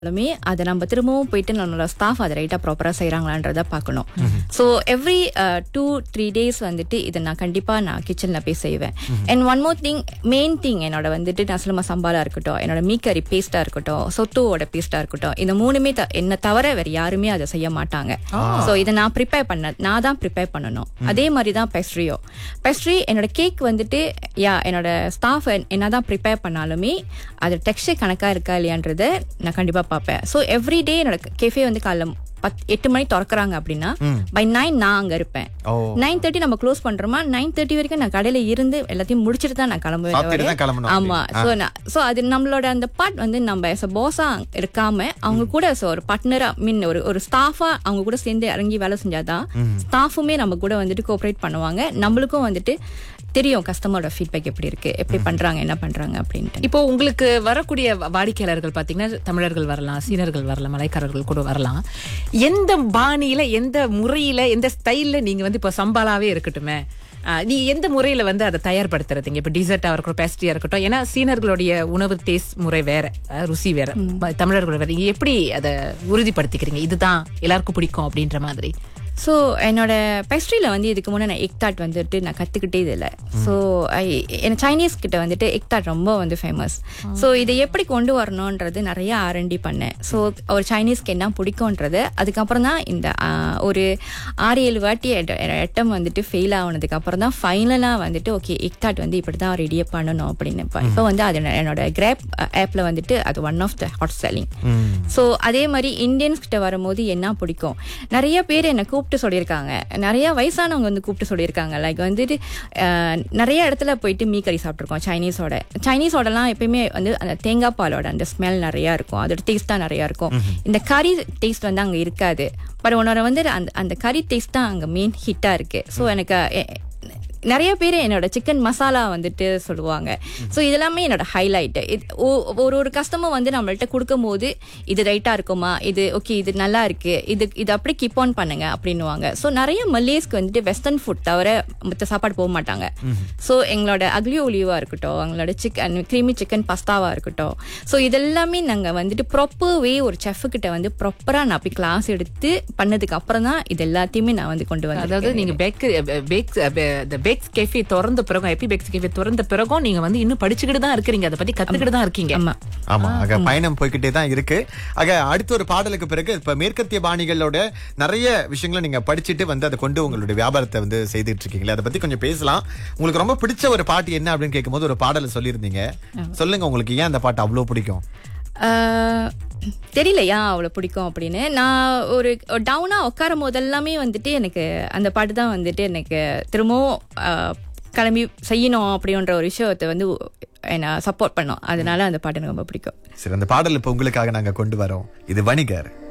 லுமே அதை நம்ம திரும்பவும் போயிட்டு நம்மளோட ஸ்டாஃப் அதை ரைட்டாக ப்ராப்பராக செய்கிறாங்களான்றத பார்க்கணும் so every two three days வந்துட்டு இதை நான் கண்டிப்பாக நான் கிச்சனில் போய் செய்வேன் and one more thing main thing என்னோட வந்துட்டு நசலமா சம்பாலா இருக்கட்டும் என்னோட மீக்கரி பேஸ்ட்டாக இருக்கட்டும் சொத்துவோட பேஸ்ட்டாக இருக்கட்டும் இந்த மூணுமே த என்னை தவிர வேறு யாருமே அதை செய்ய மாட்டாங்க ஸோ இதை நான் ப்ரிப்பேர் பண்ண நான் தான் ப்ரிப்பேர் பண்ணணும் அதே மாதிரி தான் பெஸ்ட்ரியோ பெஸ்ட்ரி என்னோட கேக் வந்துட்டு யா என்னோட ஸ்டாஃப் என்னதான் ப்ரிப்பேர் பண்ணாலுமே அது டெக்ஸ்டர் கணக்காக இருக்கா இல்லையான்றத நான் கண்டிப்பாக பார்ப்பேன் ஸோ எவ்ரி டே என்னோட கேஃபே வந்து காலைல பத் எட்டு மணி திறக்கறாங்க அப்படின்னா பை நைன் நான் அங்கே இருப்பேன் ஓ நைன் தேர்ட்டி நம்ம க்ளோஸ் பண்றோமா நைன் தேர்ட்டி வரைக்கும் நான் கடையில இருந்து எல்லாத்தையும் முடிச்சிட்டு தான் நான் கிளம்புவேன் சாப்பிட்டுட்டு தவிர- தான் கிளம்பணும் ஆமா சோ நான் சோ அது நம்மளோட அந்த பார்ட் வந்து நம்ம as a boss-ஆ இருக்காம அவங்க கூட as a ஒரு பார்ட்னரா மீன் ஒரு ஒரு ஸ்டாஃபா அவங்க கூட சேர்ந்து இறங்கி வேலை செஞ்சாதான் ஸ்டாஃபுமே நம்ம கூட வந்துட்டு கோஆப்ரேட் பண்ணுவாங்க நம்மளுக்கும் வந்துட்டு தெரியும் கஸ்டமரோட ஃபீட்பேக் எப்படி இருக்கு எப்படி பண்றாங்க என்ன பண்றாங்க அப்படின்ட்டு இப்போ உங்களுக்கு வரக்கூடிய வா- வாடிக்கையாளர்கள் பாத்தீங்கன்னா தமிழர்கள் வரலாம் சீனர்கள் வரலாம் மலைக்காரர்கள் கூட வரலாம் எந்த பாணியில எந்த முறையில எந்த ஸ்டைல்ல நீங்க வந்து இப்போ சம்பாலாவே இருக்கட்டுமே ஆஹ், நீ எந்த முறையில வந்து அதை தயார்படுத்துறதுங்க இப்ப டிசர்ட்டா இருக்கட்டும் பேஸ்ட்ரியா இருக்கட்டும் ஏன்னா சீனர்களுடைய உணவு டேஸ்ட் முறை வேற அஹ், ருசி வேற ம- தமிழர்களோட வேற நீங்க எப்படி அதை உறுதிப்படுத்திக்கிறீங்க இதுதான் எல்லாருக்கும் பிடிக்கும் அப்படின்ற மாதிரி ஸோ என்னோட பெஸ்ட்ரியில் வந்து இதுக்கு முன்னே நான் எக் தாட் வந்துட்டு நான் கற்றுக்கிட்டே இல்லை ஸோ என் சைனீஸ் கிட்ட வந்துட்டு எக் தாட் ரொம்ப வந்து ஃபேமஸ் ஸோ இதை எப்படி கொண்டு வரணுன்றது நிறைய ஆர்என்டி பண்ணேன் ஸோ ஒரு சைனீஸ்க்கு என்ன பிடிக்கும்ன்றது அதுக்கப்புறம் தான் இந்த ஆ, ஒரு ஆறு ஏழு வாட்டி எட்டம் வந்துட்டு ஃபெயில் ஆனதுக்கு அப்புறம் தான் ஃபைனலாக வந்துட்டு ஓகே எக் தாட் வந்து இப்படி தான் ரெடியே பண்ணணும் அப்படின்னு இப்போ இப்போ வந்து அது என்னோட கிராப் ஆப்பில் வந்துட்டு அது one of the hot selling so அதே மாதிரி இந்தியன்ஸ் கிட்ட வரும்போது என்ன பிடிக்கும் நிறைய பேர் என்னை கூப்பிட்டு சொல்லியிருக்காங்க நிறைய வயசானவங்க வந்து கூப்பிட்டு சொல்லியிருக்காங்க லைக் வந்துட்டு அஹ், நிறைய இடத்துல போயிட்டு மீ கறி சாப்பிட்ருக்கோம் சைனீஸோட சைனீஸோடலாம் எப்பயுமே வந்து அந்த தேங்காய் பாலோட அந்த ஸ்மெல் நிறையா இருக்கும் அதோட டேஸ்ட் தான் நிறையா இருக்கும் இந்த கறி டேஸ்ட் வந்து அங்கே இருக்காது பட் உன்னோட வந்து அந்த அந்த கறி டேஸ்ட் தான் அங்கே மெயின் ஹிட்டாக இருக்கு ஸோ எனக்கு எ- நிறைய பேர் என்னோட சிக்கன் மசாலா வந்துட்டு சொல்லுவாங்க ஸோ இதெல்லாமே என்னோட ஹைலைட் ஒரு ஒரு கஸ்டமர் வந்து நம்மள்ட்ட கொடுக்கும்போது இது ரைட்டா இருக்குமா இது ஓகே இது நல்லா இருக்கு இது இது அப்படியே கீப் ஆன் பண்ணுங்க அப்படின்னுவாங்க ஸோ நிறைய மல்லேஸ்க்கு வந்துட்டு வெஸ்டர்ன் ஃபுட் தவிர மற்ற சாப்பாடு போக மாட்டாங்க ஸோ எங்களோட அக்லி ஒலிவா இருக்கட்டும் எங்களோட சிக்கன் க்ரீமி சிக்கன் பஸ்தாவா இருக்கட்டும் ஸோ இதெல்லாமே நாங்கள் வந்துட்டு ப்ராப்பர் வே ஒரு செஃப் கிட்ட வந்து ப்ராப்பராக நான் போய் கிளாஸ் எடுத்து பண்ணதுக்கு அப்புறம் தான் இது எல்லாத்தையுமே நான் வந்து கொண்டு வந்தேன் அதாவது நீங்க பேக் பேக்ஸ் இந்த பேக்ஸ் கேஃபே திறந்த பிறகும் எப்பி பேக்ஸ் கேஃபே திறந்த பிறகும் நீங்க வந்து இன்னும் படிச்சுக்கிட்டு தான் இருக்கிறீங்க அதை பத்தி கத்துக்கிட்டு தான் இருக்கீங்க ஆமா ஆமா ஆக பயணம் போய்கிட்டே தான் இருக்கு ஆக அடுத்த ஒரு பாடலுக்கு பிறகு இப்ப மேற்கத்திய பாணிகளோட நிறைய விஷயங்களை நீங்க படிச்சுட்டு வந்து அதை கொண்டு உங்களுடைய வியாபாரத்தை வந்து செய்துட்டு இருக்கீங்களே அதை பத்தி கொஞ்சம் பேசலாம் உங்களுக்கு ரொம்ப பிடிச்ச ஒரு பாட்டு என்ன அப்படின்னு கேட்கும்போது ஒரு பாடலை சொல்லியிருந்தீங்க சொல்லுங்க உங்களுக்கு ஏன் அந்த பாட்டு அவ்வளவு பிடிக்கும் ஆஹ் தெரியல ஏன் அவ்வளோ பிடிக்கும் அப்படின்னு நான் ஒரு டவுனாக உட்காரும் போதெல்லாமே வந்துட்டு எனக்கு அந்த பாட்டு தான் வந்துட்டு எனக்கு திரும்பவும் ஆஹ் கிளம்பி செய்யணும் அப்படின்ற ஒரு விஷயத்தை வந்து என்னை சப்போர்ட் பண்ணோம் அதனால அந்த பாட்டு எனக்கு ரொம்ப பிடிக்கும் சரி அந்த பாடல் இப்ப உங்களுக்காக நாங்க கொண்டு வரோம் இது வணிகர்